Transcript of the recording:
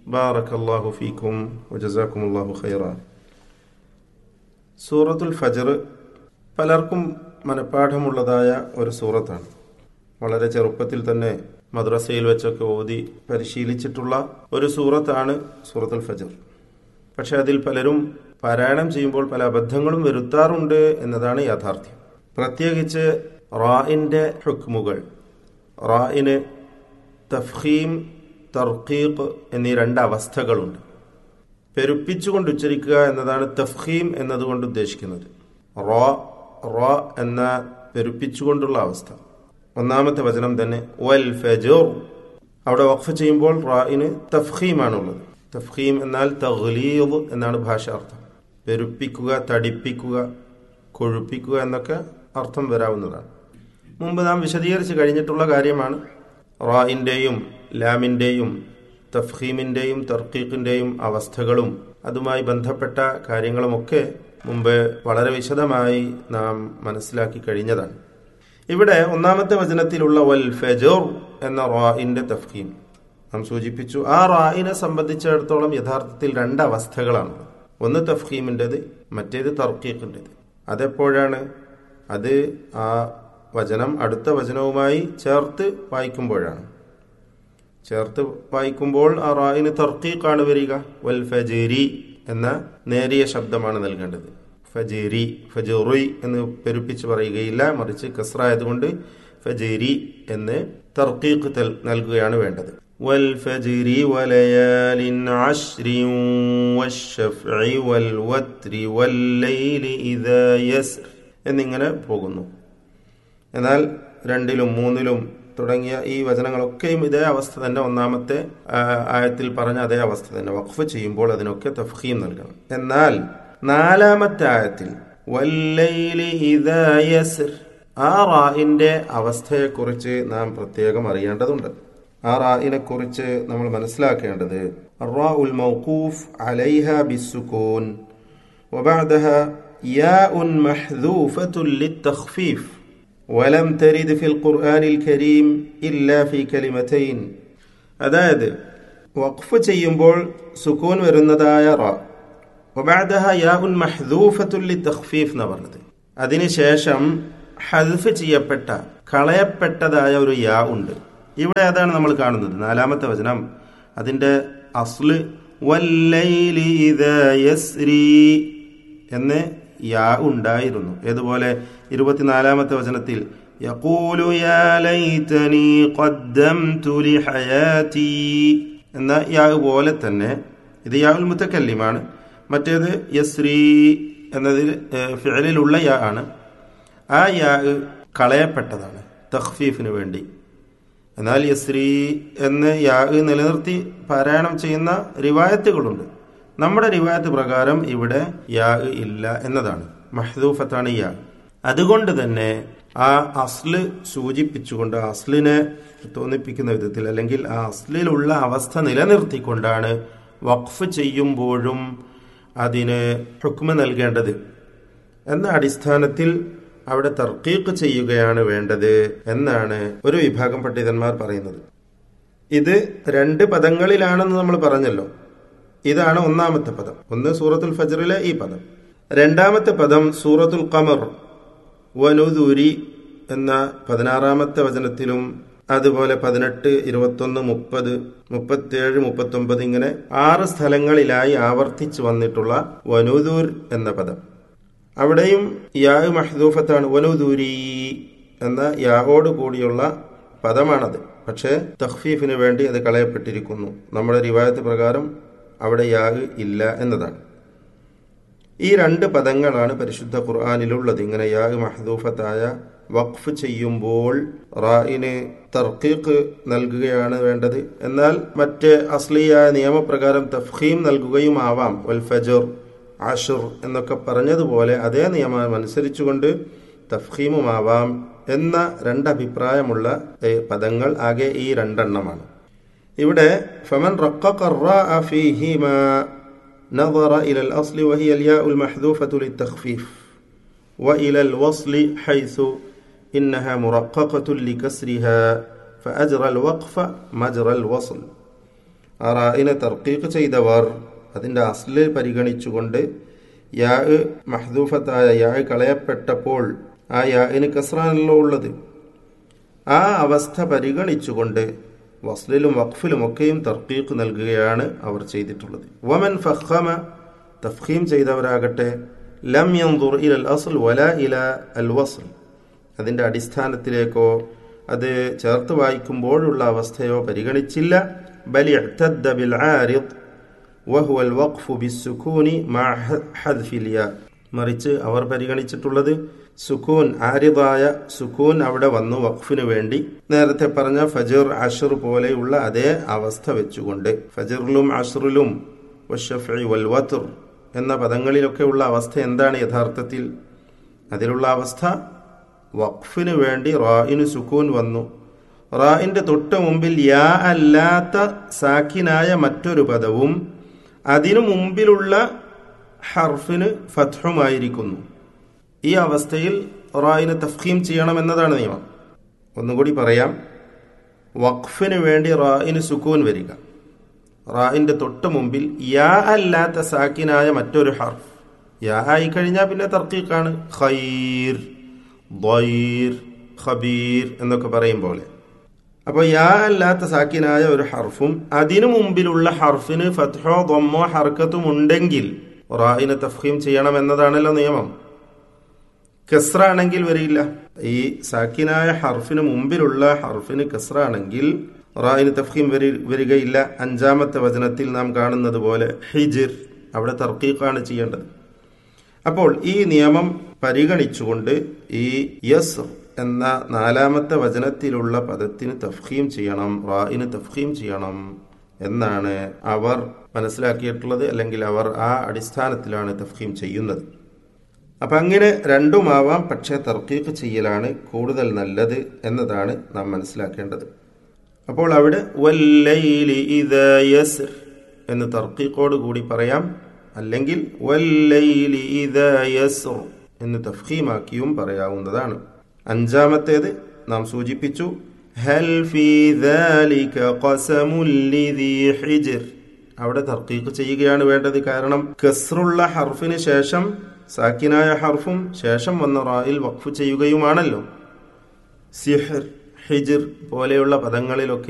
Barack അള്ളാഹു ഫീക്കും വജസാക്കും അള്ളാഹു ഖൈറ സൂറത്തുൽ ഫജർ പലർക്കും മനഃപ്പാഠമുള്ളതായ ഒരു സൂറത്താണ് വളരെ ചെറുപ്പത്തിൽ തന്നെ മദ്രസയിൽ വെച്ചൊക്കെ ഓതി പരിശീലിച്ചിട്ടുള്ള ഒരു സൂറത്താണ് സൂറത്തുൽ ഫജർ പക്ഷെ അതിൽ പലരും പാരായണം ചെയ്യുമ്പോൾ പല അബദ്ധങ്ങളും വരുത്താറുണ്ട് എന്നതാണ് യാഥാർത്ഥ്യം പ്രത്യേകിച്ച് റായിൻ്റെ ഹുക്മുകൾ റായിന് തഫ്ഹീം തർക്കീഖ് എന്നീ രണ്ട് അവസ്ഥകളുണ്ട് പെരുപ്പിച്ചുകൊണ്ട് ഉച്ചരിക്കുക എന്നതാണ് തഫ്ഹീം എന്നതുകൊണ്ട് ഉദ്ദേശിക്കുന്നത് റോ റോ എന്ന പെരുപ്പിച്ചുകൊണ്ടുള്ള അവസ്ഥ ഒന്നാമത്തെ വചനം തന്നെ വൽ ഫജോർ അവിടെ വഖഫ് ചെയ്യുമ്പോൾ റായിന് തഫ്ഹീമാണുള്ളത് തഫ്ഹീം എന്നാൽ തഗ്ലീദ് എന്നാണ് ഭാഷാർത്ഥം പെരുപ്പിക്കുക തടിപ്പിക്കുക കൊഴുപ്പിക്കുക എന്നൊക്കെ അർത്ഥം വരാവുന്നതാണ് മുമ്പ് നാം വിശദീകരിച്ച് കഴിഞ്ഞിട്ടുള്ള കാര്യമാണ് റായിൻ്റെയും ലാമിൻ്റെയും തഫ്ഹീമിൻ്റെയും തർക്കീഖിൻ്റെയും അവസ്ഥകളും അതുമായി ബന്ധപ്പെട്ട കാര്യങ്ങളുമൊക്കെ മുമ്പ് വളരെ വിശദമായി നാം മനസ്സിലാക്കി കഴിഞ്ഞതാണ് ഇവിടെ ഒന്നാമത്തെ വചനത്തിലുള്ള വൽ ഫെജോർ എന്ന റായിൻ്റെ തഫ്ഹീം നാം സൂചിപ്പിച്ചു ആ റായിനെ സംബന്ധിച്ചിടത്തോളം യഥാർത്ഥത്തിൽ രണ്ട് അവസ്ഥകളാണ് ഒന്ന് തഫ്ഹീമിൻ്റെത് മറ്റേത് തർക്കീഖിൻ്റെത് അതെപ്പോഴാണ് അത് ആ വചനം അടുത്ത വചനവുമായി ചേർത്ത് വായിക്കുമ്പോഴാണ് ചേർത്ത് വായിക്കുമ്പോൾ ആ റായിന് തർക്കീഖാണ് വരിക വൽ ഫജേരി എന്ന നേരിയ ശബ്ദമാണ് നൽകേണ്ടത് ഫജേരി ഫജുറി എന്ന് പെരുപ്പിച്ച് പറയുകയില്ല മറിച്ച് കസ്രായതുകൊണ്ട് ഫജേരി എന്ന് തർക്കീഖ് നൽകുകയാണ് വേണ്ടത് والفجر وليال عشر والشفع والوتر والليل إذا يسر എന്നിങ്ങനെ പോകുന്നു എന്നാൽ രണ്ടിലും മൂന്നിലും തുടങ്ങിയ ഈ വചനങ്ങളൊക്കെയും ഇതേ അവസ്ഥ തന്നെ ഒന്നാമത്തെ ആയത്തിൽ പറഞ്ഞ അതേ അവസ്ഥ തന്നെ വഖഫ് ചെയ്യുമ്പോൾ അതിനൊക്കെ തഫ്ഹീം നൽകണം എന്നാൽ നാലാമത്തെ ആയത്തിൽ വല്ലൈലി ഇദാ യസ്ർ ആ റായിന്റെ അവസ്ഥയെക്കുറിച്ച് നാം പ്രത്യേകം അറിയേണ്ടതുണ്ട് ആ റായിനെ കുറിച്ച് നമ്മൾ മനസ്സിലാക്കേണ്ടത് الراء الموقوف عليها بالسكون وبعدها ياء محذوفة للتخفيف ولم ترد في القرآن الكريم إلا في كلمتين അതായത് വഖഫ് ചെയ്യുമ്പോൾ സുക്കൂൻ വരുന്നതായ റ വബഅദഹ യാഉൻ മഹ്ദൂഫത്തുൽ ലിതഖ്ഫീഫ് എന്ന് പറഞ്ഞത് അതിനുശേഷം ഹദ്ഫ് ചെയ്യപ്പെട്ട കളയപ്പെട്ടതായ ഒരു യാ ഉണ്ട് ഇവിടെ അതാണ് നമ്മൾ കാണുന്നത് നാലാമത്തെ വചനം അതിന്റെ അസ്ല് വല്ലൈലി ഇദാ യസ്രി എന്ന് യാ ഉണ്ടായിരുന്നു ഏതുപോലെ ഇരുപത്തിനാലാമത്തെ വചനത്തിൽ യഖൂലു യാ ലൈതനി ഖദ്ദംതു ലിഹയാതി എന്ന യാ പോലെ തന്നെ ഇത് യാഉൽ മുത്തക്കല്ലിമാണ് മറ്റേത് യസ്രി എന്നതിൽ ഫിഅലിലുള്ള യാ ആണ് ആ യാ കളയപ്പെട്ടതാണ് തഖ്ഫീഫിന് വേണ്ടി എന്നാൽ യസ്രി എന്ന് യാ നിലനിർത്തി പാരായണം ചെയ്യുന്ന റിവായത്തുകളുണ്ട് നമ്മുടെ റിവായത്ത് പ്രകാരം ഇവിടെ യാ ഇല്ല എന്നതാണ് മഹദൂഫത്താണ് യാ അതുകൊണ്ട് തന്നെ ആ അസ്ല് സൂചിപ്പിച്ചുകൊണ്ട് അസ്ലിനെ തോന്നിപ്പിക്കുന്ന വിധത്തിൽ അല്ലെങ്കിൽ ആ അസ്ലിലുള്ള അവസ്ഥ നിലനിർത്തിക്കൊണ്ടാണ് വഖഫ് ചെയ്യുമ്പോഴും അതിന് ഹുക്മ നൽകേണ്ടത് എന്ന അടിസ്ഥാനത്തിൽ അവിടെ തർക്കീക്ക് ചെയ്യുകയാണ് വേണ്ടത് എന്നാണ് ഒരു വിഭാഗം പണ്ഡിതന്മാർ പറയുന്നത് ഇത് രണ്ട് പദങ്ങളിലാണെന്ന് നമ്മൾ പറഞ്ഞല്ലോ ഇതാണ് ഒന്നാമത്തെ പദം ഒന്ന് സൂറത്തുൽ ഫജറിലെ ഈ പദം രണ്ടാമത്തെ പദം സൂറത്തുൽ ഖമർ വനുദൂരി എന്ന പതിനാറാമത്തെ വചനത്തിലും അതുപോലെ പതിനെട്ട് ഇരുപത്തൊന്ന് മുപ്പത് മുപ്പത്തിയേഴ് മുപ്പത്തൊമ്പത് ഇങ്ങനെ ആറ് സ്ഥലങ്ങളിലായി ആവർത്തിച്ചു വന്നിട്ടുള്ള വനുദൂർ എന്ന പദം അവിടെയും യാ മഹദൂഫത്താണ് വനുദൂരി എന്ന യാവോട് കൂടിയുള്ള പദമാണത് പക്ഷേ തഖ്ഫീഫിന് വേണ്ടി അത് കളയപ്പെട്ടിരിക്കുന്നു നമ്മുടെ റിവായത്ത് പ്രകാരം അവിടെ യാഗ് ഇല്ല എന്നതാണ് ഈ രണ്ട് പദങ്ങളാണ് പരിശുദ്ധ ഖുർആാനിലുള്ളത് ഇങ്ങനെ യാഗ് മഹദൂഫത്തായ വഖഫ് ചെയ്യുമ്പോൾ റായിന് തർക്കീഖ് നൽകുകയാണ് വേണ്ടത് എന്നാൽ മറ്റ് അസ്ലിയായ നിയമപ്രകാരം തഫ്ഹീം നൽകുകയും ആവാം വൽ ഫജർ ആഷുർ എന്നൊക്കെ പറഞ്ഞതുപോലെ അതേ നിയമം അനുസരിച്ചുകൊണ്ട് തഫ്ഹീമുമാവാം എന്ന രണ്ടഭിപ്രായമുള്ള പദങ്ങൾ ആകെ ഈ രണ്ടെണ്ണമാണ് ഇവിടെ ഫമൻ ഫീഹിമാ نظر إلى الأصل وهي الياء المحذوفة للتخفيف وإلى الوصل حيث إنها مرققة لكسرها فأجرى الوقف مجرى الوصل ആ റായിനെ തർക്കീക്ക് ചെയ്തവർ അതിൻ്റെ അസ്ല് പരിഗണിച്ചുകൊണ്ട് യാ മഹദൂഫത്തായ യാ കളയപ്പെട്ടപ്പോൾ ആ യാന് കസ്രാനല്ലോ ഉള്ളത് ആ അവസ്ഥ പരിഗണിച്ചുകൊണ്ട് വസ്ലിലും വഖഫിലും ഒക്കെയും തർക്കീക്ക് നൽകുകയാണ് അവർ ചെയ്തിട്ടുള്ളത് വമൻ ഫഖമ തഫ്ഖീം ചെയ്തവരാകട്ടെ ലം യൻദുർ ഇല അൽ അസ്ൽ വല ഇല അൽ വസ്ൽ അതിൻ്റെ അടിസ്ഥാനത്തിലേക്കോ അത് ചേർത്ത് വായിക്കുമ്പോഴുള്ള അവസ്ഥയോ പരിഗണിച്ചില്ല ബലി ബിൽ ആരിദ് വഹുവ അൽ വഖ്ഫു ബിസ്സുകൂനി മാ ഹദ്ഫിൽ യാ മറിച്ച് അവർ പരിഗണിച്ചിട്ടുള്ളത് സുക്കൂൻ ആരിദായ സുക്കൂൻ അവിടെ വന്നു വഖഫിന് വേണ്ടി നേരത്തെ പറഞ്ഞ ഫജർ അഷർ പോലെയുള്ള അതേ അവസ്ഥ വെച്ചുകൊണ്ട് ഫജറിലും അഷറിലും വഷഫി വൽ വത്ർ എന്ന പദങ്ങളിലൊക്കെയുള്ള അവസ്ഥ എന്താണ് യഥാർത്ഥത്തിൽ അതിലുള്ള അവസ്ഥ വഖഫിന് വേണ്ടി റായിന് സുക്കൂൻ വന്നു റായിന്റെ തൊട്ട് മുമ്പിൽ യാ അല്ലാത്ത സാക്കിനായ മറ്റൊരു പദവും അതിനു മുമ്പിലുള്ള ഹർഫിന് ഫത്ഹുമായിരിക്കുന്നു ഈ അവസ്ഥയിൽ റായിന് തഫ്ഖീം ചെയ്യണം എന്നതാണ് നിയമം ഒന്നുകൂടി പറയാം വഖഫിന് വേണ്ടി റായിന് സുക്കൂൻ വരിക റായിന്റെ തൊട്ട് മുമ്പിൽ യാ അല്ലാത്ത സാക്കിനായ മറ്റൊരു ഹർഫ് യാ ആയി കഴിഞ്ഞാൽ പിന്നെ തർക്കീക്കാണ് ഖൈർ ദ്വൈർ ഖബീർ എന്നൊക്കെ പറയും പോലെ അപ്പോൾ യാ അല്ലാത്ത സാക്കിനായ ഒരു ഹർഫും അതിനു മുമ്പിലുള്ള ഹർഫിന് ഫത്ഹോ ദമ്മോ ഹർക്കത്തും ഉണ്ടെങ്കിൽ റായിനെ തഫ്ഹീം ചെയ്യണം എന്നതാണല്ലോ നിയമം കസ്ര ആണെങ്കിൽ വരില്ല ഈ സാക്കിനായ ഹർഫിന് മുമ്പിലുള്ള ഹർഫിന് കസ്ര ആണെങ്കിൽ റായിന് തഫ്ഹീം വരി വരികയില്ല അഞ്ചാമത്തെ വചനത്തിൽ നാം കാണുന്നത് പോലെ ഹിജിർ അവിടെ തർക്കീഖാണ് ചെയ്യേണ്ടത് അപ്പോൾ ഈ നിയമം പരിഗണിച്ചുകൊണ്ട് ഈ യസ് എന്ന നാലാമത്തെ വചനത്തിലുള്ള പദത്തിന് തഫ്ഹീം ചെയ്യണം റായിന് തഫ്ഹീം ചെയ്യണം എന്നാണ് അവർ മനസ്സിലാക്കിയിട്ടുള്ളത് അല്ലെങ്കിൽ അവർ ആ അടിസ്ഥാനത്തിലാണ് തഫ്ഹീം ചെയ്യുന്നത് അപ്പം അങ്ങനെ രണ്ടുമാവാം പക്ഷേ തർക്കീക്ക് ചെയ്യലാണ് കൂടുതൽ നല്ലത് എന്നതാണ് നാം മനസ്സിലാക്കേണ്ടത് അപ്പോൾ അവിടെ വല്ലൈലി ഇദാ യസ്ർ എന്ന് തർക്കീക്കോട് കൂടി പറയാം അല്ലെങ്കിൽ വല്ലൈലി ഇദാ യസ്ർ എന്ന് തഫ്ഹീമാക്കിയും പറയാവുന്നതാണ് അഞ്ചാമത്തേത് നാം സൂചിപ്പിച്ചു ഹൽ ഫീ ذلك قسم لذي حجر അവിടെ തർക്കീക്ക് ചെയ്യുകയാണ് വേണ്ടത് കാരണം കസ്റുള്ള ഹർഫിന് ശേഷം സാക്കിനായ ഹർഫും ശേഷം വന്ന റായിൽ വഖഫ് ചെയ്യുകയുമാണല്ലോ സിഹർ ഹിജിർ പോലെയുള്ള പദങ്ങളിലൊക്കെ